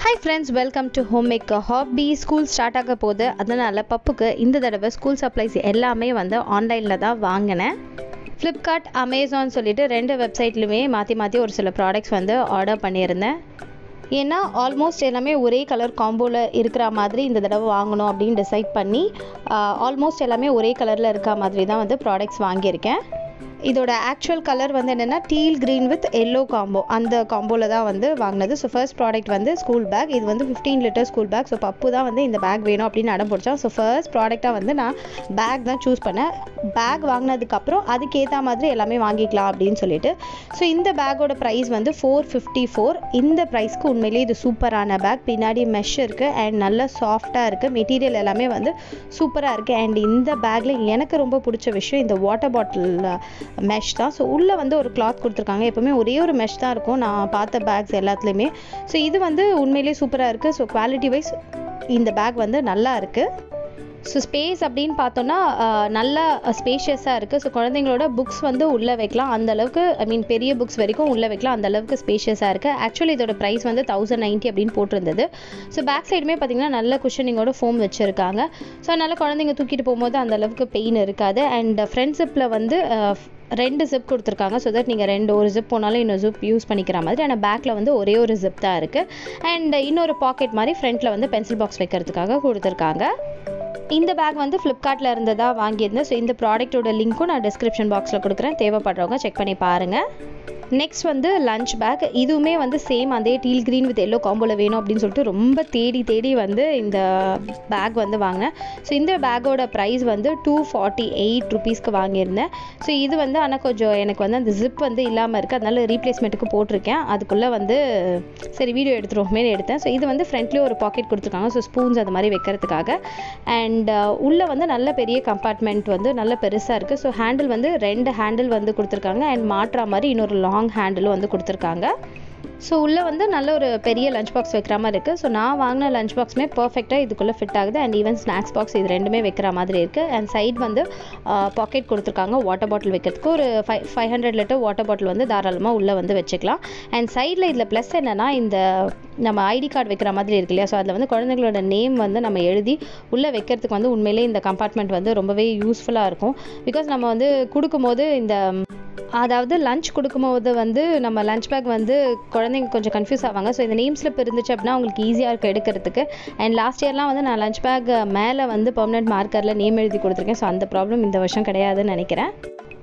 hi friends welcome to home maker hobby school start ஆக போகுது அதனால் பப்புக்கு இந்த தடவை ஸ்கூல் சப்ளைஸ் எல்லாமே வந்து ஆன்லைனில் தான் வாங்கினேன் ஃப்ளிப்கார்ட் அமேசான் சொல்லிட்டு ரெண்டு வெப்சைட்லையுமே மாற்றி மாற்றி ஒரு சில ப்ராடக்ட்ஸ் வந்து ஆர்டர் பண்ணியிருந்தேன் ஏன்னா ஆல்மோஸ்ட் எல்லாமே ஒரே கலர் காம்போவில் இருக்கிற மாதிரி இந்த தடவை வாங்கணும் அப்படின்னு டிசைட் பண்ணி ஆல்மோஸ்ட் எல்லாமே ஒரே கலரில் இருக்க மாதிரி தான் வந்து ப்ராடக்ட்ஸ் வாங்கியிருக்கேன் இதோட ஆக்சுவல் கலர் வந்து என்னென்னா teal green with yellow combo அந்த காம்போவில் தான் வந்து வாங்கினது ஸோ ஃபர்ஸ்ட் ப்ராடக்ட் வந்து ஸ்கூல் பேக் இது வந்து fifteen litre school bag so Pappu தான் வந்து இந்த பேக் வேணும் அப்படின்னு அடம் பிடிச்சான் ஸோ ஃபர்ஸ்ட் ப்ராடக்டாக வந்து நான் பேக் தான் சூஸ் பண்ணேன் பேக் வாங்கினதுக்கப்புறம் அதுக்கேற்ற மாதிரி எல்லாமே வாங்கிக்கலாம் அப்படின்னு சொல்லிட்டு ஸோ இந்த பேக்கோட ப்ரைஸ் வந்து ஃபோர் ஃபிஃப்டி ஃபோர் இந்த ப்ரைஸ்க்கு உண்மையிலேயே இது சூப்பரான பேக் பின்னாடி மெஷ் இருக்குது அண்ட் நல்ல சாஃப்டாக இருக்குது மெட்டீரியல் எல்லாமே வந்து சூப்பராக இருக்குது அண்ட் இந்த பேக்கில் எனக்கு ரொம்ப பிடிச்ச விஷயம் இந்த வாட்டர் பாட்டில் மெஷ் தான் ஸோ உள்ளே வந்து ஒரு கிளாத் கொடுத்துருக்காங்க எப்போவுமே ஒரே ஒரு மெஷ் தான் இருக்கும் நான் பார்த்த பேக்ஸ் எல்லாத்துலேயுமே ஸோ இது வந்து உண்மையிலேயே சூப்பராக இருக்குது ஸோ குவாலிட்டி வைஸ் இந்த பேக் வந்து நல்லா இருக்குது ஸோ ஸ்பேஸ் அப்படின்னு பார்த்தோன்னா நல்லா ஸ்பேஷியஸாக இருக்குது ஸோ குழந்தைங்களோட புக்ஸ் வந்து உள்ளே வைக்கலாம் அந்த அளவுக்கு ஐ மீன் பெரிய புக்ஸ் வரைக்கும் உள்ளே வைக்கலாம் அந்த அளவுக்கு ஸ்பேஷியஸாக இருக்குது ஆக்சுவலி இதோட ப்ரைஸ் வந்து தௌசண்ட் நைன்ட்டி அப்படின்னு போட்டிருந்தது ஸோ பேக் சைடுமே பார்த்தீங்கன்னா நல்ல குஷனிங்கோட ஃபோம் வச்சுருக்காங்க ஸோ அதனால் குழந்தைங்க தூக்கிட்டு போகும்போது அந்த அளவுக்கு பெயின் இருக்காது அண்ட் ஃப்ரண்ட் ஜிப்பில் வந்து ரெண்டு ஜிப் கொடுத்துருக்காங்க ஸோ தட் நீங்கள் ரெண்டு ஒரு ஜிப் போனாலும் இன்னொரு ஜிப் யூஸ் பண்ணிக்கிற மாதிரி ஆனால் பேக்கில் வந்து ஒரே ஒரு ஜிப் தான் இருக்குது அண்ட் இன்னொரு பாக்கெட் மாதிரி ஃப்ரண்ட்டில் வந்து பென்சில் பாக்ஸ் வைக்கிறதுக்காக கொடுத்துருக்காங்க இந்த பேக் வந்து ஃப்ளிப்கார்ட்டில் இருந்ததாக வாங்கியிருந்தேன் ஸோ இந்த ப்ராடக்ட்டோட லிங்க்கும் நான் டிஸ்கிரிப்ஷன் பாக்ஸில் கொடுக்குறேன் தேவைப்படுறவங்க செக் பண்ணி பாருங்கள் நெக்ஸ்ட் வந்து லஞ்ச் பேக் இதுவுமே வந்து சேம் அதே டீல் க்ரீன் வித் எல்லோ காம்போவில் வேணும் அப்படின்னு சொல்லிட்டு ரொம்ப தேடி தேடி வந்து இந்த பேக் வந்து வாங்கினேன் ஸோ இந்த பேக்கோட ப்ரைஸ் வந்து டூ ஃபார்ட்டி எயிட் ருபீஸ்க்கு வாங்கியிருந்தேன் ஸோ இது வந்து ஆனால் கொஞ்சம் எனக்கு வந்து அந்த ஜிப் வந்து இல்லாமல் இருக்குது அதனால ரீப்ளேஸ்மெண்ட்டுக்கு போட்டிருக்கேன் அதுக்குள்ளே வந்து சரி வீடியோ எடுத்துருவோமே எடுத்தேன் ஸோ இது வந்து ஃப்ரண்ட்லேயே ஒரு பாக்கெட் கொடுத்துருக்காங்க ஸோ ஸ்பூன்ஸ் அது மாதிரி வைக்கிறதுக்காக அண்ட் உள்ளே வந்து நல்ல பெரிய கம்பார்ட்மெண்ட் வந்து நல்ல பெருசாக இருக்குது ஸோ ஹேண்டில் வந்து ரெண்டு ஹேண்டில் வந்து கொடுத்துருக்காங்க அண்ட் மாற்றா மாதிரி இன்னொரு லாங் ஹேண்டிலும் வந்து கொடுத்துருக்காங்க ஸோ உள்ளே வந்து நல்ல ஒரு பெரிய லஞ்ச் பாக்ஸ் வைக்கிற மாதிரி இருக்குது ஸோ நான் வாங்கின லஞ்ச் பாக்ஸுமே பர்ஃபெக்டாக இதுக்குள்ளே ஃபிட் ஆகுது அண்ட் ஈவன் ஸ்நாக்ஸ் பாக்ஸ் இது ரெண்டுமே வைக்கிற மாதிரி இருக்குது அண்ட் சைட் வந்து பாக்கெட் கொடுத்துருக்காங்க வாட்டர் பாட்டில் வைக்கிறதுக்கு ஒரு five five hundred litre water bottle வந்து தாராளமாக உள்ளே வந்து வச்சுக்கலாம் அண்ட் சைடில் இதில் ப்ளஸ் என்னென்னா இந்த நம்ம ஐடி கார்டு வைக்கிற மாதிரி இருக்கு இல்லையா ஸோ அதில் வந்து குழந்தைங்களோட நேம் வந்து நம்ம எழுதி உள்ளே வைக்கிறதுக்கு வந்து உண்மையிலே இந்த கம்பார்ட்மெண்ட் வந்து ரொம்பவே யூஸ்ஃபுல்லாக இருக்கும் பிகாஸ் நம்ம வந்து கொடுக்கும்போது இந்த அதாவது லஞ்ச் கொடுக்கும்போது வந்து நம்ம லஞ்ச் பேக் வந்து குழந்தைங்க கொஞ்சம் கன்ஃபியூஸ் ஆவாங்க ஸோ இந்த நேம் ஸ்லிப் இருந்துச்சு அப்படின்னா அவங்களுக்கு ஈஸியாக இருக்கும் எடுக்கிறதுக்கு அண்ட் லாஸ்ட் இயர்லாம் வந்து நான் லஞ்ச் பேக் மேலே வந்து பர்மனெண்ட் மார்க்கரில் நேம் எழுதி கொடுத்துருக்கேன் ஸோ அந்த ப்ராப்ளம் இந்த வருஷம் கிடையாதுன்னு நினைக்கிறேன்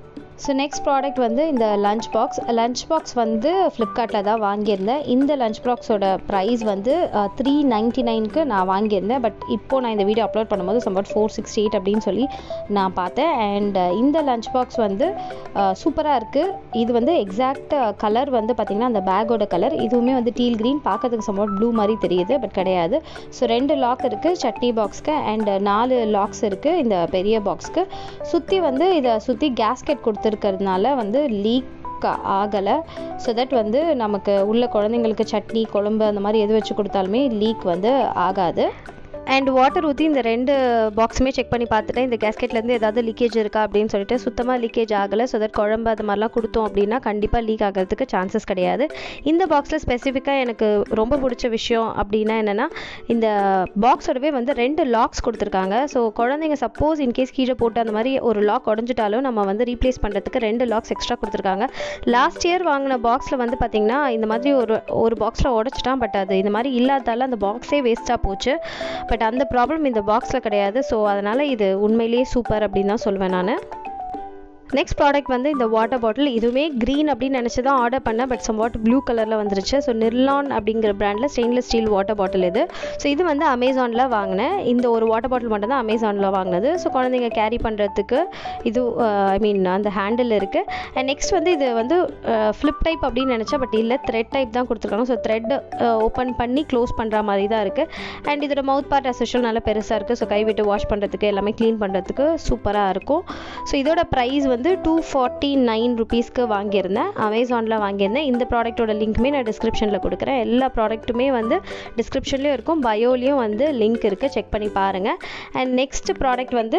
ஸோ நெக்ஸ்ட் ப்ராடக்ட் வந்து இந்த லஞ்ச் பாக்ஸ் லஞ்ச் பாக்ஸ் வந்து ஃப்ளிப்கார்ட்டில் தான் வாங்கியிருந்தேன் இந்த லஞ்ச் பாக்ஸோட ப்ரைஸ் வந்து த்ரீ நைன்ட்டி நைனுக்கு நான் வாங்கியிருந்தேன் பட் இப்போது நான் இந்த வீடியோ அப்லோட் பண்ணும்போது சம்பட் ஃபோர் சிக்ஸ்டி எயிட் அப்படின்னு சொல்லி நான் பார்த்தேன் அண்ட் இந்த லஞ்ச் பாக்ஸ் வந்து சூப்பராக இருக்குது இது வந்து எக்ஸாக்ட் கலர் வந்து பார்த்திங்கன்னா அந்த பேக்கோட கலர் இதுவுமே வந்து டீல் க்ரீன் பார்க்கறதுக்கு சம்பட் ப்ளூ மாதிரி தெரியுது பட் கிடையாது ஸோ ரெண்டு லாக் இருக்குது சட்னி பாக்ஸ்க்கு அண்ட் நாலு லாக்ஸ் இருக்குது இந்த பெரிய பாக்ஸ்க்கு சுற்றி வந்து இதை சுற்றி கேஸ்கெட் கொடுத்து இருக்கிறதுனால வந்து லீக் ஆகலை ஸோ தட் வந்து நமக்கு உள்ள குழந்தைங்களுக்கு சட்னி குழம்பு அந்த மாதிரி எது வச்சு கொடுத்தாலுமே லீக் வந்து ஆகாது அண்ட் வாட்டர் ஊற்றி இந்த ரெண்டு பாக்ஸுமே செக் பண்ணி பார்த்துட்டேன் இந்த கேஸ்கெட்லேருந்து ஏதாவது லீக்கேஜ் இருக்கா அப்படின்னு சொல்லிட்டு சுத்தமாக லீக்கேஜ் ஆகலை ஸோ தட் குழம்பு அது மாதிரிலாம் கொடுத்தோம் அப்படின்னா கண்டிப்பாக லீக் ஆகிறதுக்கு சான்சஸ் கிடையாது இந்த பாக்ஸில் ஸ்பெசிஃபிக்காக எனக்கு ரொம்ப பிடிச்ச விஷயம் அப்படின்னா என்னென்னா இந்த பாக்ஸோடவே வந்து ரெண்டு லாக்ஸ் கொடுத்துருக்காங்க ஸோ குழந்தைங்க சப்போஸ் இன்கேஸ் கீழே போட்டு அந்த மாதிரி ஒரு லாக் உடஞ்சிட்டாலும் நம்ம வந்து ரீப்ளேஸ் பண்ணுறதுக்கு ரெண்டு லாக்ஸ் எக்ஸ்ட்ரா கொடுத்துருக்காங்க லாஸ்ட் இயர் வாங்கின பாக்ஸில் வந்து பார்த்திங்கன்னா இந்த மாதிரி ஒரு ஒரு பாக்ஸில் உடச்சிட்டான் பட் அது இந்த மாதிரி இல்லாதால அந்த பாக்ஸே வேஸ்ட்டாக போச்சு பட் அந்த ப்ராப்ளம் இந்த பாக்ஸில் கிடையாது ஸோ அதனால் இது உண்மையிலேயே சூப்பர் அப்படின்னு தான் சொல்வேன் நான் நெக்ஸ்ட் ப்ராடக்ட் வந்து இந்த வாட்டர் பாட்டில் இதுவுமே க்ரீன் அப்படின்னு நினச்சி தான் ஆர்டர் பண்ணேன் பட் சம் வாட் ப்ளூ கலரில் வந்துருச்சு ஸோ நிர்லான் அப்படிங்கிற பிராண்டில் ஸ்டெயின்லெஸ் ஸ்டீல் வாட்டர் பாட்டில் இது ஸோ இது வந்து அமேசானில் வாங்கினேன் இந்த ஒரு வாட்டர் பாட்டில் மட்டும் தான் அமேசானில் வாங்கினது ஸோ குழந்தைங்க கேரி பண்ணுறதுக்கு இது ஐ மீன் அந்த ஹேண்டில் இருக்குது அண்ட் நெக்ஸ்ட் வந்து இது வந்து ஃப்ளிப் டைப் அப்படின்னு நினச்சா பட் இல்லை த்ரெட் டைப் தான் கொடுத்துருக்காங்க ஸோ த்ரெட் ஓப்பன் பண்ணி க்ளோஸ் பண்ணுற மாதிரி தான் இருக்குது அண்ட் இதோட மவுத் பார்ட் அசோஷன் நல்லா பெருசாக இருக்குது ஸோ கை விட்டு வாஷ் பண்ணுறதுக்கு எல்லாமே க்ளீன் பண்ணுறதுக்கு சூப்பராக இருக்கும் ஸோ இதோட ப்ரைஸ் வந்து வந்து டூ ஃபார்ட்டி நைன் ருபீஸ்க்கு வாங்கியிருந்தேன் அமேசானில் வாங்கியிருந்தேன் இந்த ப்ராடக்ட்டோட லிங்க்குமே நான் டிஸ்கிரிப்ஷனில் கொடுக்குறேன் எல்லா ப்ராடக்ட்டுமே வந்து டிஸ்கிரிப்ஷன்லேயும் இருக்கும் பயோலையும் வந்து லிங்க் இருக்குது செக் பண்ணி பாருங்கள் அண்ட் நெக்ஸ்ட் ப்ராடக்ட் வந்து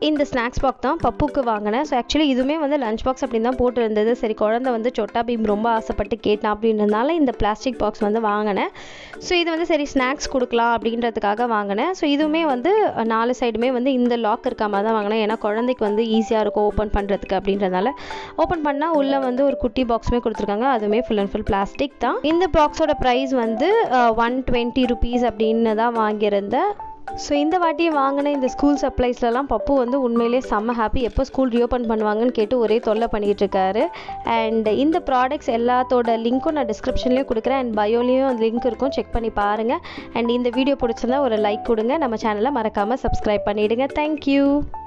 இந்த ஸ்நாக்ஸ் பாக்ஸ் தான் பப்புக்கு வாங்கினேன் ஸோ ஆக்சுவலி இதுவுமே வந்து லஞ்ச் பாக்ஸ் அப்படின்னு தான் போட்டு இருந்தது சரி குழந்தை வந்து சொட்டா பீம் ரொம்ப ஆசைப்பட்டு கேட்டான் அப்படின்றதுனால இந்த பிளாஸ்டிக் பாக்ஸ் வந்து வாங்கினேன் ஸோ இது வந்து சரி ஸ்நாக்ஸ் கொடுக்கலாம் அப்படின்றதுக்காக வாங்கினேன் ஸோ இதுவுமே வந்து அஹ், நாலு சைடுமே வந்து இந்த லாக் இருக்க மாதிரி தான் வாங்கினேன் ஏன்னா குழந்தைக்கு வந்து ஈஸியாக இருக்கும் ஓப்பன் பண்ணுறதுக்கு அப்படின்றதுனால ஓப்பன் பண்ணால் உள்ளே வந்து ஒரு குட்டி பாக்ஸுமே கொடுத்துருக்காங்க அதுவுமே ஃபுல் அண்ட் ஃபுல் பிளாஸ்டிக் தான் இந்த பாக்ஸோட ப்ரைஸ் வந்து ஒன் டுவெண்ட்டி ருபீஸ் அப்படின்னு தான் வாங்கியிருந்தேன் ஸோ இந்த வாட்டி வாங்கின இந்த ஸ்கூல் சப்ளைஸ்லலாம் பப்பு வந்து உண்மையிலேயே செம்ம ஹாப்பி எப்போ ஸ்கூல் ரீஓப்பன் பண்ணுவாங்கன்னு கேட்டு ஒரே தொல்லை பண்ணிகிட்டு இருக்காரு அண்ட் இந்த ப்ராடக்ட்ஸ் எல்லாத்தோட லிங்க்கும் நான் டிஸ்கிரிப்ஷன்லேயும் கொடுக்குறேன் அண்ட் பயோலையும் லிங்க் இருக்கும் செக் பண்ணி பாருங்கள் அண்ட் இந்த வீடியோ பிடிச்சிருந்தா ஒரு லைக் கொடுங்க நம்ம சேனலை மறக்காமல் சப்ஸ்கிரைப் பண்ணிவிடுங்க தேங்க்யூ